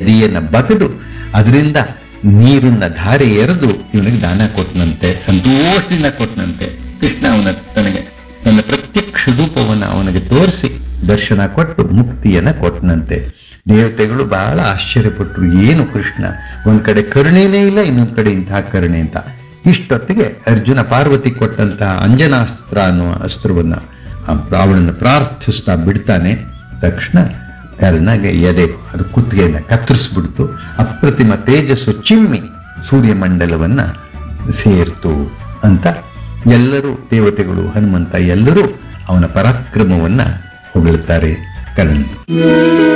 ಎದೆಯನ್ನ ಬಗೆದು ಅದರಿಂದ ನೀರನ್ನ ಧಾರೆ ಎರೆದು ಇವನಿಗೆ ದಾನ ಕೊಟ್ಟನಂತೆ ಸಂತೋಷದಿಂದ ಕೊಟ್ಟನಂತೆ ಕೃಷ್ಣ ಅವನ ತನಗೆ ತನ್ನ ಪ್ರತ್ಯಕ್ಷ ರೂಪವನ್ನು ಅವನಿಗೆ ತೋರಿಸಿ ದರ್ಶನ ಕೊಟ್ಟು ಮುಕ್ತಿಯನ್ನ ಕೊಟ್ಟನಂತೆ ದೇವತೆಗಳು ಬಹಳ ಆಶ್ಚರ್ಯಪಟ್ಟರು ಏನು ಕೃಷ್ಣ ಒಂದ್ ಕಡೆ ಕರುಣೆನೇ ಇಲ್ಲ ಇನ್ನೊಂದ್ ಕಡೆ ಇಂತಹ ಕರುಣೆ ಅಂತ ಇಷ್ಟೊತ್ತಿಗೆ ಅರ್ಜುನ ಪಾರ್ವತಿ ಕೊಟ್ಟಂತಹ ಅಂಜನಾಸ್ತ್ರ ಅನ್ನುವ ಅಸ್ತ್ರವನ್ನ ಆ ರಾವಣನ ಪ್ರಾರ್ಥಿಸ್ತಾ ಬಿಡ್ತಾನೆ ತಕ್ಷಣ ಕರ್ಣಗೆ ಎದೆ ಅದು ಕುತ್ತಿಗೆಯನ್ನ ಕತ್ತರಿಸ್ಬಿಡ್ತು ಅಪ್ರತಿಮ ತೇಜಸ್ಸು ಚಿಮ್ಮಿ ಸೂರ್ಯಮಂಡಲವನ್ನ ಸೇರ್ತು ಅಂತ ಎಲ್ಲರೂ ದೇವತೆಗಳು ಹನುಮಂತ ಎಲ್ಲರೂ ಅವನ ಪರಾಕ್ರಮವನ್ನ ಹೊಗಳುತ್ತಾರೆ ಕರ್ಣ